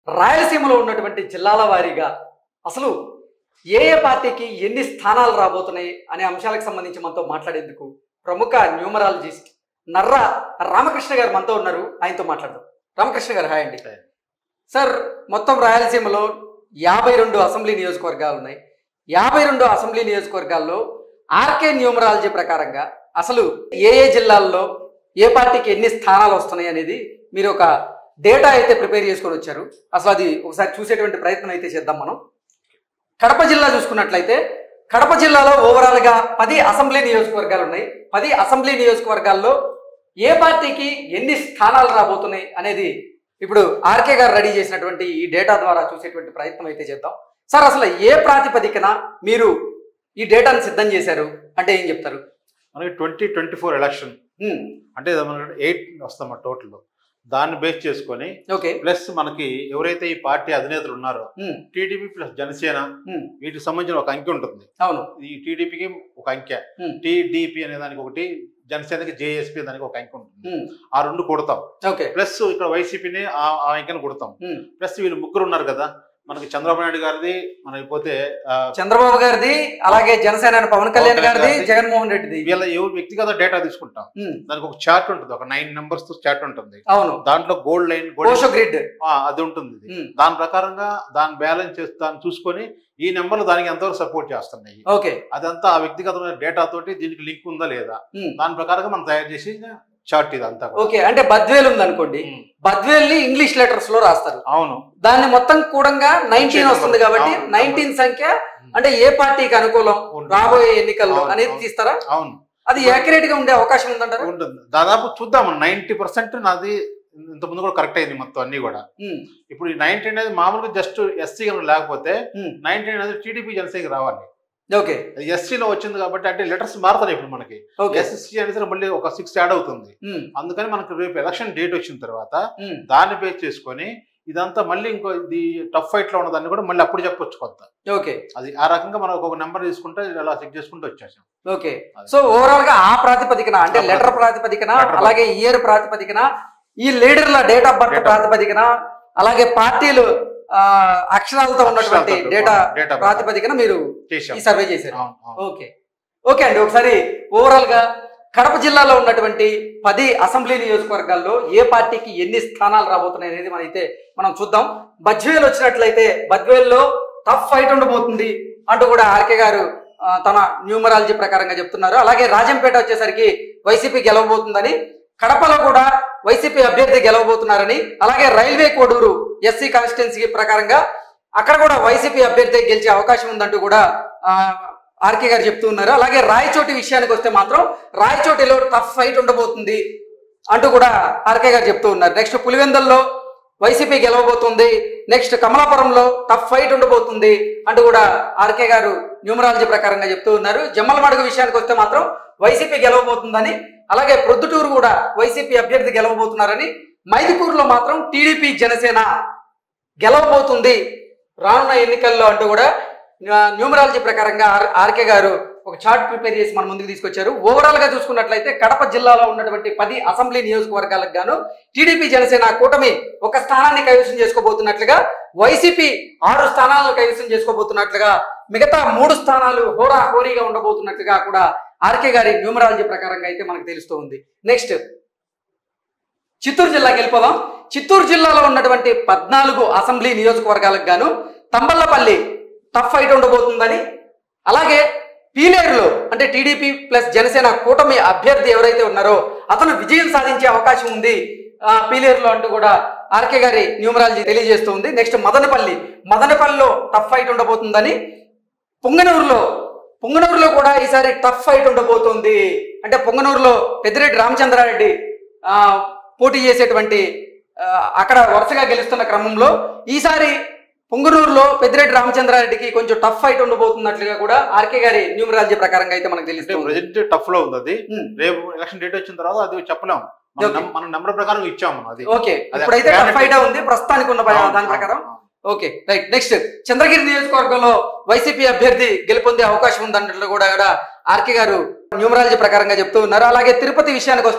రాయలసీమలో ఉన్నటువంటి జిల్లాల వారీగా అసలు ఏ ఏ పార్టీకి ఎన్ని స్థానాలు రాబోతున్నాయి అనే అంశాలకు సంబంధించి మనతో మాట్లాడేందుకు ప్రముఖ న్యూమరాలజిస్ట్ నర్ర రామకృష్ణ గారు మనతో ఉన్నారు ఆయనతో మాట్లాడదాం రామకృష్ణ గారు హాయ్ అండి హాయ్. సార్ మొత్తం రాయలసీమలో యాభై రెండు అసెంబ్లీ నియోజకవర్గాలు ఉన్నాయి యాభై రెండు అసెంబ్లీ నియోజకవర్గాల్లో ఆర్కే న్యూమరాలజీ ప్రకారంగా అసలు ఏ ఏ జిల్లాల్లో ఏ పార్టీకి ఎన్ని స్థానాలు వస్తున్నాయి అనేది మీరు ఒక డేటా అయితే ప్రిపేర్ చేసుకొని వచ్చారు అసలు అది ఒకసారి చూసేటువంటి ప్రయత్నం అయితే చేద్దాం మనం కడప జిల్లా చూసుకున్నట్లయితే కడప జిల్లాలో ఓవరాల్గా పది అసెంబ్లీ నియోజకవర్గాలు ఉన్నాయి పది అసెంబ్లీ నియోజకవర్గాల్లో ఏ పార్టీకి ఎన్ని స్థానాలు రాబోతున్నాయి అనేది ఇప్పుడు ఆర్కే గారు రెడీ చేసినటువంటి ఈ డేటా ద్వారా చూసేటువంటి ప్రయత్నం అయితే చేద్దాం సార్ అసలు ఏ ప్రాతిపదికన మీరు ఈ డేటాను సిద్ధం చేశారు అంటే ఏం చెప్తారు మనకి twenty twenty four election um, అంటే మనకి ఎయిట్ వస్తాం టోటల్ దాన్ని బేస్ చేసుకొని ఓకే ప్లస్ మనకి ఎవరైతే ఈ పార్టీ అధినేతలు ఉన్నారో um, TDP plus Janasena um, వీటికి సంబంధించిన ఒక అంకె ఉంటుంది అవును ఈ టీడీపీకి ఒక అంకె ఉమ్, టీడీపీ అనే దానికి ఒకటి జనసేనకి జేఎస్పీ దానికి ఒక అంకె ఉంటుంది ఉమ్, ఆ రెండు కొడతాం ఓకే ప్లస్ ఇక్కడ వైసీపీని ఆ ఆ అంకెను కొడతాం ఉమ్. ప్లస్ వీళ్ళు ముగ్గురు ఉన్నారు కదా మనకి చంద్రబాబు నాయుడు గారిది మనకి పోతే ఆ, చంద్రబాబు గారిది అలాగే జనసేన పవన్ కళ్యాణ్ పవన్ కళ్యాణ్ గారిది గారిది, జగన్మోహన్ రెడ్డిది వీళ్ళ ఎవరు వ్యక్తిగత డేటా తీసుకుంటాం ఉమ్, దానికి ఒక చార్ట్ ఉంటుంది ఒక నైన్ నెంబర్స్ తో చార్ట్ ఉంటుంది అవును దాంట్లో గోల్డ్ లైన్ గోల్డ్ కోశ గ్రిడ్ అది ఉంటుంది ఇది. ఉమ్, దాని ప్రకారంగా దాని బ్యాలెన్స్ చేసి దాన్ని చూసుకొని ఈ నెంబర్లు దానికి ఎంతవరకు సపోర్ట్ చేస్తున్నాయి ఓకే అదంతా ఆ వ్యక్తిగతమైన డేటా తోటి దీనికి లింక్ ఉందా లేదా ఉమ్, దాని ప్రకారంగా మనం తయారు చేసి చార్ట్ ఇది అంతా కూడా. ఓకే అంటే బద్వేల్ ఉంది అనుకోండి ఉమ్. బద్వేల్ ని ఇంగ్లీష్ లెటర్స్ లో రాస్తారు అవును దాన్ని మొత్తం కూడంగా నైన్టీన్ వస్తుంది కాబట్టి అవును. నైన్టీన్ సంఖ్య అంటే ఏ పార్టీకి అనుకూలం ఉంటుంది. రాబోయే ఎన్నికల్లో అవును, అనేది అవును. తీస్తారా అవును అది యాక్యురేట్ గా ఉండే అవకాశం ఉందంటారా ఉంటుంది దాదాపు చూద్దాం నైన్టీ పర్సెంట్ నాది ఇంత ముందు కూడా కరెక్ట్ అయింది మొత్తం అన్ని కూడా ఉమ్, ఇప్పుడు ఈ నైన్టీ అనేది మామూలుగా జస్ట్ ఎస్సీ కనుక లేకపోతే ఉమ్, నైన్టీ అనేది టీడీపీ జనసేనకి రావాలి ఓకే ఎస్సీలో వచ్చింది కాబట్టి అంటే లెటర్స్ మారుతాయి ఇప్పుడు మనకి ఓకే ఎస్ఎస్సీ అనేది మళ్ళీ ఒక సిక్స్ యాడ్ అవుతుంది ఉమ్, అందుకని మనకి రేపు ఎలక్షన్ డేట్ వచ్చిన తర్వాత ఉమ్, దాన్ని బేస్ చేసుకొని ఇదంతా మళ్ళీ ఇంకో ఇది టఫ్ ఫైట్ లో ఉన్నదాన్ని కూడా మళ్ళీ అప్పుడు చెప్పొచ్చు కొత్త ఓకే అది ఆ రకంగా మనం ఒక నెంబర్ తీసుకుంటే అలా చెక్ చేసుకుంటూ వచ్చేసాం ఓకే సో ఓవరాల్ గా ఆ ప్రాతిపదికన అంటే లెటర్ ప్రాతిపదికన Letter అలాగే ఇయర్ ప్రాతిపదికన ఈ లీడర్ల date of birth Date of- ప్రాతిపదికన అలాగే పార్టీలు ఆ, అక్షరాలతో ఉన్నటువంటి అక్షరాలతో డేటా డేటా ప్రాతిపదికన మీరు చేసాం ఈ సర్వే చేశారు అవును, అవును. ఓకే ఓకే అండి ఒకసారి ఓవరాల్ గా కడప జిల్లాలో ఉన్నటువంటి పది అసెంబ్లీ నియోజకవర్గాల్లో ఏ పార్టీకి ఎన్ని స్థానాలు రాబోతున్నాయి అనేది మనం అయితే మనం చూద్దాం బద్వేల్ వచ్చినట్లయితే బద్వేల్లో టఫ్ ఫైట్ ఉండబోతుంది అంటూ కూడా ఆర్కే గారు ఆ, తన న్యూమరాలజీ ప్రకారంగా చెప్తున్నారు అలాగే రాజంపేట వచ్చేసరికి వైసీపీ గెలవబోతుందని కడపలో కూడా వైసీపీ అభ్యర్థి గెలవబోతున్నారని అలాగే రైల్వే కోడూరు ఎస్సీ కాన్స్టిట్యున్సీ ప్రకారంగా అక్కడ కూడా వైసీపీ అభ్యర్థి గెలిచే అవకాశం ఉందంటూ కూడా ఆ, ఆర్కే గారు చెప్తూ ఉన్నారు అలాగే రాయచోటి విషయానికి వస్తే మాత్రం రాయచోటిలో టఫ్ ఫైట్ ఉండబోతుంది అంటూ కూడా ఆర్కే గారు చెప్తూ ఉన్నారు నెక్స్ట్ పులివెందల్లో వైసీపీ గెలవబోతుంది నెక్స్ట్ కమలాపురంలో టఫ్ ఫైట్ ఉండబోతుంది అంటూ కూడా ఆర్కే గారు న్యూమరాలజీ ప్రకారంగా చెప్తూ ఉన్నారు జమ్మలమడుగు విషయానికి వస్తే మాత్రం వైసీపీ గెలవబోతుందని అలాగే ప్రొద్దుటూరు కూడా వైసీపీ అభ్యర్థి గెలవబోతున్నారని మైదుకూరులో మాత్రం టీడీపీ జనసేన గెలవబోతుంది రానున్న ఎన్నికల్లో అంటూ కూడా ఆ, న్యూమరాలజీ ప్రకారంగా ఆర్ ఆర్కే గారు ఒక చార్ట్ ప్రిపేర్ చేసి మన ముందుకు తీసుకొచ్చారు ఓవరాల్ గా చూసుకున్నట్లయితే కడప జిల్లాలో ఉన్నటువంటి పది అసెంబ్లీ నియోజకవర్గాలకు గాను టీడీపీ జనసేన కూటమి ఒక స్థానాన్ని కైవసం చేసుకోబోతున్నట్లుగా వైసీపీ ఆరు స్థానాలను కైవసం చేసుకోబోతున్నట్లుగా మిగతా మూడు స్థానాలు హోరా హోరీగా ఉండబోతున్నట్లుగా కూడా ఆర్కే గారి న్యూమరాలజీ ప్రకారంగా అయితే మనకు తెలుస్తూ ఉంది నెక్స్ట్ చిత్తూరు జిల్లాకి వెళ్ళిపోదాం చిత్తూరు జిల్లాలో ఉన్నటువంటి పద్నాలుగు అసెంబ్లీ నియోజకవర్గాలకు గాను తంబల్లపల్లి టఫ్ ఫైట్ ఉండబోతుందని అలాగే పీలేరులో అంటే టీడీపీ ప్లస్ జనసేన కూటమి అభ్యర్థి ఎవరైతే ఉన్నారో అతను విజయం సాధించే అవకాశం ఉంది ఆ, పీలేరులో అంటూ కూడా ఆర్కే గారి న్యూమరాలజీ తెలియజేస్తుంది నెక్స్ట్ మదనపల్లి మదనపల్లిలో టఫ్ ఫైట్ ఉండబోతుందని పొంగనూరులో పొంగనూరులో కూడా ఈసారి టఫ్ ఫైట్ ఉండబోతుంది అంటే పొంగనూరులో పెద్దిరెడ్డి రామచంద్రారెడ్డి ఆ, పోటీ చేసేటువంటి ఆ, అక్కడ వరుసగా గెలుస్తున్న క్రమంలో ఈసారి పొంగనూరులో పెద్దిరెడ్డి రామచంద్రారెడ్డికి కొంచెం టఫ్ ఫైట్ ఉండబోతున్నట్లుగా కూడా ఆర్కే గారి న్యూమరాలజీ ప్రకారంగా అయితే మనకు అంటే తెలుస్తుంది ప్రజెంట్ టఫ్ లో ఉంది అది ఉమ్, రేపు ఎలక్షన్ డేట్ వచ్చిన తర్వాత అది చెప్పలేం మన Okay. నం- మన నెంబర్ ప్రకారం ఇచ్చాము మనం అది ఓకే అది ఇప్పుడైతే టఫ్ guarantee. ఫైట్ ఉంది ప్రస్తుతానికి ఉన్న అవును, దాని ప్రకారం అవును, ఓకే రైట్ నెక్స్ట్ చంద్రగిరి నియోజకవర్గంలో వైసీపీ అభ్యర్థి గెలుపొందే అవకాశం ఉందన్నట్లు కూడా కూడా ఆర్కే గారు న్యూమరాలజీ ప్రకారంగా చెప్తూ ఉన్నారు అలాగే తిరుపతి విషయానికి వస్తే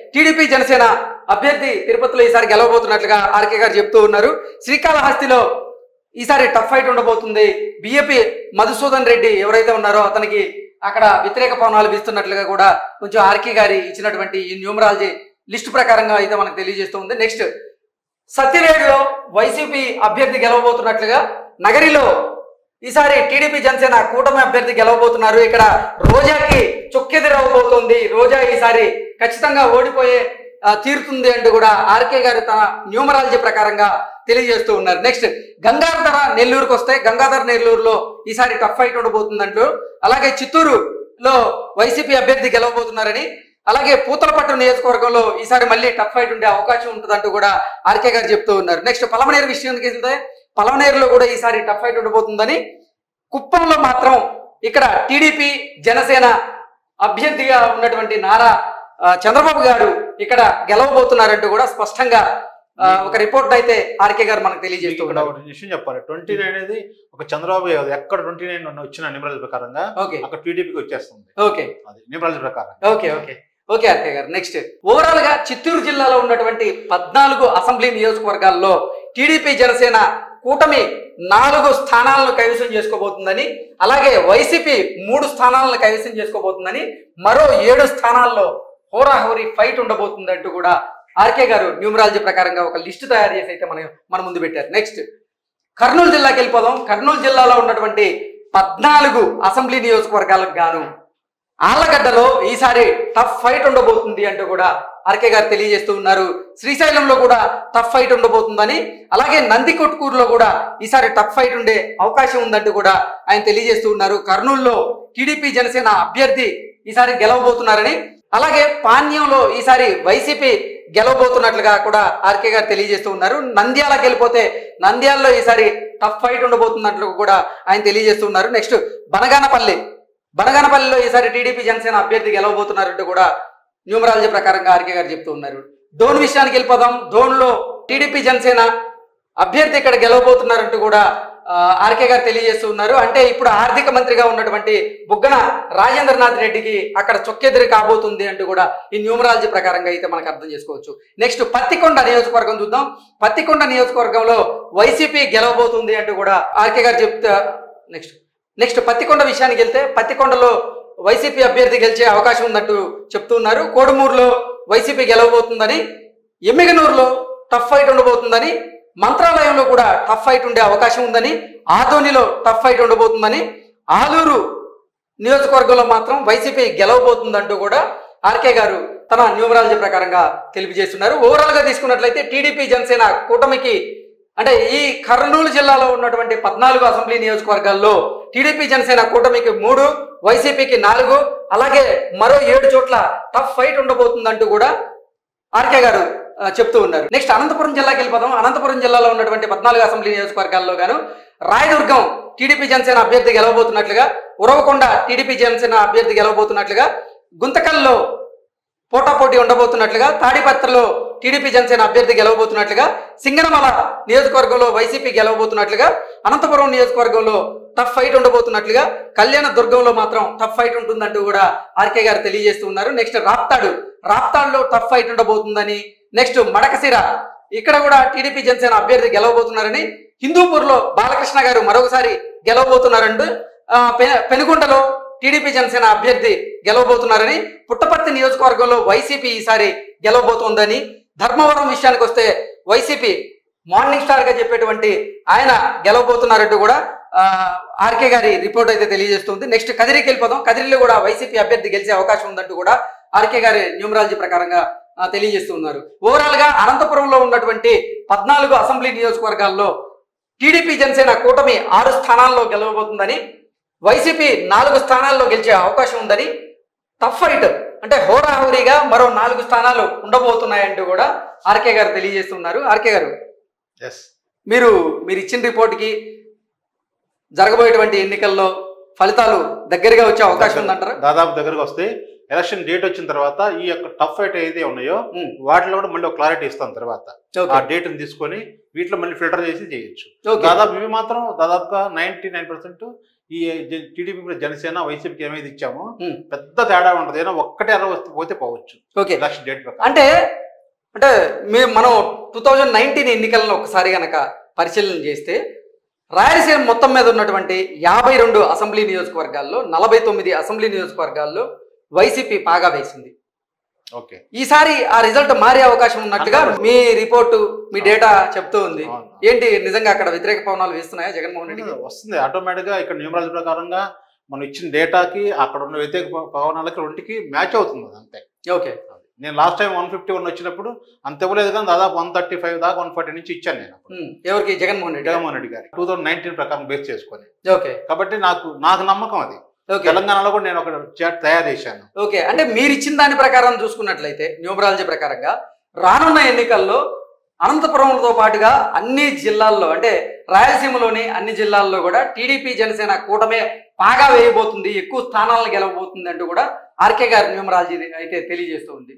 టీడీపీ జనసేన అభ్యర్థి తిరుపతిలో ఈసారి గెలవబోతున్నట్లుగా ఆర్కే గారు చెప్తూ ఉన్నారు శ్రీకాళహస్తిలో ఈసారి టఫ్ ఫైట్ ఉండబోతుంది బిఏపీ మధుసూదన్ రెడ్డి ఎవరైతే ఉన్నారో అతనికి అక్కడ వ్యతిరేక పవనాలు వీస్తున్నట్లుగా కూడా కొంచెం ఆర్కే గారి ఇచ్చినటువంటి ఈ న్యూమరాలజీ లిస్ట్ ప్రకారంగా అయితే మనకు తెలియజేస్తూ ఉంది నెక్స్ట్ సత్యవేడులో వైసీపీ అభ్యర్థి గెలవబోతున్నట్లుగా నగరిలో ఈసారి టీడీపీ జనసేన కూటమి అభ్యర్థి గెలవబోతున్నారు ఇక్కడ రోజాకి చుక్కెదిరవబోతోంది రోజా ఈసారి ఖచ్చితంగా ఓడిపోయే ఆ, తీరుతుంది అంటూ కూడా ఆర్కే గారు తన న్యూమరాలజీ ప్రకారంగా తెలియజేస్తూ ఉన్నారు నెక్స్ట్ గంగాధర నెల్లూరుకు వస్తే గంగాధర నెల్లూరులో ఈసారి టఫ్ ఫైట్ ఉండబోతుందంటూ అలాగే చిత్తూరులో వైసీపీ అభ్యర్థి గెలవబోతున్నారని అలాగే పూతలపట్టు నియోజకవర్గంలో ఈసారి మళ్ళీ టఫ్ ఫైట్ ఉండే అవకాశం ఉంటుందంటూ కూడా ఆర్కే గారు చెప్తూ ఉన్నారు నెక్స్ట్ పలమనేరు విషయానికి వెళ్తే పలమనేరులో కూడా ఈసారి టఫ్ ఫైట్ ఉండబోతుందని కుప్పంలో మాత్రం ఇక్కడ టీడీపీ జనసేన అభ్యర్థిగా ఉన్నటువంటి నారా ఆ, చంద్రబాబు గారు ఇక్కడ గెలవబోతున్నారంటూ కూడా స్పష్టంగా ఆ, ఒక రిపోర్ట్ అయితే ఆర్కే గారు మనకు తెలియజేస్తూ ఇక్కడ ఉన్నారు ఒక విషయం చెప్పాలి ట్వంటీ నైన్ అనేది ఒక చంద్రబాబు కాదు. ఎక్కడ ట్వంటీ నైన్ వచ్చిన న్యూమరాలజీ ప్రకారంగా ఓకే అక్కడ టీడీపీకి వచ్చేస్తుంది ఓకే అది న్యూమరాలజీ ప్రకారం ఓకే ఓకే ఓకే అత్తయ్య గారు నెక్స్ట్ ఓవరాల్ గా చిత్తూరు జిల్లాలో ఉన్నటువంటి పద్నాలుగు అసెంబ్లీ నియోజకవర్గాల్లో టీడీపీ జనసేన కూటమి నాలుగు స్థానాలను కైవసం చేసుకోబోతుందని అలాగే వైసీపీ మూడు స్థానాలను కైవసం చేసుకోబోతుందని మరో ఏడు స్థానాల్లో హోరాహోరీ ఫైట్ ఉండబోతుందంటూ కూడా ఆర్కే గారు న్యూమరాలజీ ప్రకారంగా ఒక లిస్టు తయారు చేసి అయితే మన మన ముందు పెట్టారు నెక్స్ట్ కర్నూలు జిల్లాకి వెళ్ళిపోదాం కర్నూలు జిల్లాలో ఉన్నటువంటి పద్నాలుగు అసెంబ్లీ నియోజకవర్గాలకు గాను ఆళ్లగడ్డలో ఈసారి టఫ్ ఫైట్ ఉండబోతుంది అంటూ కూడా ఆర్కే గారు తెలియజేస్తూ ఉన్నారు శ్రీశైలంలో కూడా టఫ్ ఫైట్ ఉండబోతుందని అలాగే నందికొట్కూరులో కూడా ఈసారి టఫ్ ఫైట్ ఉండే అవకాశం ఉందంటూ కూడా ఆయన తెలియజేస్తూ ఉన్నారు కర్నూలులో టీడీపీ జనసేన అభ్యర్థి ఈసారి గెలవబోతున్నారని అలాగే పాణ్యంలో ఈసారి వైసీపీ గెలవబోతున్నట్లుగా కూడా ఆర్కే గారు తెలియజేస్తూ ఉన్నారు నంద్యాలకు వెళ్ళిపోతే నంద్యాలలో ఈసారి టఫ్ ఫైట్ ఉండబోతున్నట్లు కూడా ఆయన తెలియజేస్తూ ఉన్నారు నెక్స్ట్ బనగానపల్లి బనగానపల్లిలో ఈసారి టీడీపీ జనసేన అభ్యర్థి గెలవబోతున్నారంటూ కూడా న్యూమరాలజీ ప్రకారంగా ఆర్కే గారు చెప్తూ ఉన్నారు డోన్ విషయానికి వెళ్ళిపోదాం డోన్లో టీడీపీ జనసేన అభ్యర్థి ఇక్కడ గెలవబోతున్నారంటూ కూడా ఆ, ఆర్కే గారు తెలియజేస్తూ ఉన్నారు అంటే ఇప్పుడు ఆర్థిక మంత్రిగా ఉన్నటువంటి బుగ్గన రాజేంద్రనాథ్ రెడ్డికి అక్కడ చొక్కెదిరి కాబోతుంది అంటూ కూడా ఈ న్యూమరాలజీ ప్రకారంగా అయితే మనకు అర్థం చేసుకోవచ్చు నెక్స్ట్ పత్తికొండ నియోజకవర్గం చూద్దాం పత్తికొండ నియోజకవర్గంలో వైసీపీ గెలవబోతుంది అంటూ కూడా ఆర్కే గారు చెప్తా నెక్స్ట్ నెక్స్ట్ పత్తికొండ విషయానికి వెళ్తే పత్తికొండలో వైసీపీ అభ్యర్థి గెలిచే అవకాశం ఉందంటూ చెప్తున్నారు కోడుమూరులో వైసీపీ గెలవబోతుందని ఎమ్మిగనూరులో టఫ్ ఫైట్ ఉండబోతుందని మంత్రాలయంలో కూడా టఫ్ ఫైట్ ఉండే అవకాశం ఉందని ఆదోనిలో టఫ్ ఫైట్ ఉండబోతుందని ఆలూరు నియోజకవర్గంలో మాత్రం వైసీపీ గెలవబోతుందంటూ కూడా ఆర్కే గారు తన న్యూమరాలజీ ప్రకారంగా తెలియజేస్తున్నారు ఓవరాల్ గా తీసుకున్నట్లయితే టీడీపీ జనసేన కూటమికి అంటే ఈ కర్నూలు జిల్లాలో ఉన్నటువంటి పద్నాలుగు అసెంబ్లీ నియోజకవర్గాల్లో టీడీపీ జనసేన కూటమికి మూడు వైసీపీకి నాలుగు అలాగే మరో ఏడు చోట్ల టఫ్ ఫైట్ ఉండబోతుందంటూ కూడా ఆర్కే గారు ఆ, చెప్తూ ఉన్నారు నెక్స్ట్ అనంతపురం జిల్లాకి వెళ్ళిపోదాం అనంతపురం జిల్లాలో ఉన్నటువంటి పద్నాలుగు అసెంబ్లీ నియోజకవర్గాల్లో గాను రాయదుర్గం టీడీపీ జనసేన అభ్యర్థి గెలవబోతున్నట్లుగా ఉరవకొండ టీడీపీ జనసేన అభ్యర్థి గెలవబోతున్నట్లుగా గుంతకల్లో పోటాపోటీ ఉండబోతున్నట్లుగా తాడిపత్రలో టీడీపీ జనసేన అభ్యర్థి గెలవబోతున్నట్లుగా సింగనమల నియోజకవర్గంలో వైసీపీ గెలవబోతున్నట్లుగా అనంతపురం నియోజకవర్గంలో టఫ్ ఫైట్ ఉండబోతున్నట్లుగా కళ్యాణ దుర్గంలో మాత్రం టఫ్ ఫైట్ ఉంటుందంటూ కూడా ఆర్కే గారు తెలియజేస్తూ ఉన్నారు నెక్స్ట్ రాప్తాడు రాప్తాడులో టఫ్ ఫైట్ ఉండబోతుందని నెక్స్ట్ మడకసిర ఇక్కడ కూడా టీడీపీ జనసేన అభ్యర్థి గెలవబోతున్నారని హిందూపూర్లో బాలకృష్ణ గారు మరొకసారి గెలవబోతున్నారంటూ ఆ, పె- పెనుగొండలో టీడీపీ జనసేన అభ్యర్థి గెలవబోతున్నారని పుట్టపర్తి నియోజకవర్గంలో వైసీపీ ఈసారి గెలవబోతోందని ధర్మవరం విషయానికి వస్తే వైసీపీ మార్నింగ్ స్టార్ గా చెప్పేటువంటి ఆయన గెలవబోతున్నారంటూ కూడా ఆ, ఆర్కే గారి రిపోర్ట్ అయితే తెలియజేస్తుంది నెక్స్ట్ కదిరికి వెళ్ళిపోదాం కదిరిలో కూడా వైసీపీ అభ్యర్థి గెలిచే అవకాశం ఉందంటూ కూడా ఆర్కే గారి న్యూమరాలజీ ప్రకారంగా ఆ, తెలియజేస్తున్నారు ఓవరాల్ గా అనంతపురంలో ఉన్నటువంటి పద్నాలుగు అసెంబ్లీ నియోజకవర్గాల్లో టీడీపీ జనసేన కూటమి ఆరు స్థానాల్లో గెలవబోతుందని వైసీపీ నాలుగు స్థానాల్లో గెలిచే అవకాశం ఉందని టఫ్ ఫైట్ అంటే హోరాహోరీగా మరో నాలుగు స్థానాలు ఉండబోతున్నాయంటూ కూడా ఆర్కే గారు తెలియజేస్తున్నారు ఆర్కే గారు ఎస్ మీరు మీరు ఇచ్చిన రిపోర్ట్కి జరగబోయేటువంటి ఎన్నికల్లో ఫలితాలు దగ్గరగా వచ్చే అవకాశం ఉందంటారా దాదాపు దగ్గరకు వస్తే ఎలక్షన్ డేట్ వచ్చిన తర్వాత ఈ యొక్క టఫ్ ఫైట్ ఏదైతే ఉన్నాయో ఉమ్, వాటిలో కూడా మళ్ళీ ఒక క్లారిటీ ఇస్తాం తర్వాత ఆ ఓకే డేట్ తీసుకొని వీటిలో మళ్ళీ ఫిల్టర్ చేసి చేయొచ్చు ఓకే దాదాపు ఇవి మాత్రం దాదాపుగా నైన్టీ నైన్ పర్సెంట్ ఈ టీడీపీ జనసేన వైసీపీకి ఏమైతే ఇచ్చామో ఉమ్. పెద్ద తేడా ఉండదు ఏదో ఒక్కటే అరవై వస్తే పోతే పోవచ్చు ఓకే ఎలక్షన్ డేట్ ప్రకారం అంటే అంటే మేము మనం టూ థౌజండ్ నైన్టీన్ ఎన్నికలను ఒకసారి గనక పరిశీలన చేస్తే రాయలసీమ మొత్తం మీద ఉన్నటువంటి యాభై రెండు అసెంబ్లీ నియోజకవర్గాల్లో నలభై తొమ్మిది అసెంబ్లీ నియోజకవర్గాల్లో వైసీపీ పాగా వేసింది ఓకే ఈసారి ఆ రిజల్ట్ మారే అవకాశం ఉన్నట్టుగా మీ రిపోర్టు మీ డేటా చెప్తూ ఉంది అవును. ఏంటి నిజంగా అక్కడ వ్యతిరేక పవనాలు వేస్తున్నాయా జగన్మోహన్ రెడ్డికి వస్తుంది ఆటోమేటిక్ గా ఇక్కడ న్యూమరాలజీ ప్రకారంగా మనం ఇచ్చిన డేటాకి అక్కడ ఉన్న వ్యతిరేక ప- పవనాలకి రెండుకి మ్యాచ్ అవుతుంది అది అంతే ఓకే నేను last time one fifty one వచ్చినప్పుడు అంత ఇవ్వలేదు కానీ దాదాపు వన్ థర్టీ ఫైవ్ దాకా వన్ ఫార్టీ నుంచి ఇచ్చాను నేను అప్పుడు. ఉమ్, ఎవరికి జగన్మోహన్ రెడ్డి జగన్మోహన్ రెడ్డి గారి టూ థౌసండ్ నైన్టీన్ ప్రకారం బేస్ చేసుకొని ఓకే కాబట్టి నాకు నాకు నమ్మకం అది ఓకే తెలంగాణలో కూడా నేను ఒక చాట్ తయారు చేశాను ఓకే అంటే మీరు ఇచ్చిన దాని ప్రకారం చూసుకున్నట్లయితే న్యూమరాలజీ ప్రకారంగా రానున్న ఎన్నికల్లో అనంతపురంతో పాటుగా అన్ని జిల్లాల్లో అంటే రాయలసీమలోని అన్ని జిల్లాల్లో కూడా టీడీపీ జనసేన కూటమే బాగా వేయబోతుంది ఎక్కువ స్థానాలను గెలవబోతుంది అంటూ కూడా ఆర్కే గారి న్యూమరాలజీ అయితే తెలియజేస్తూ ఉంది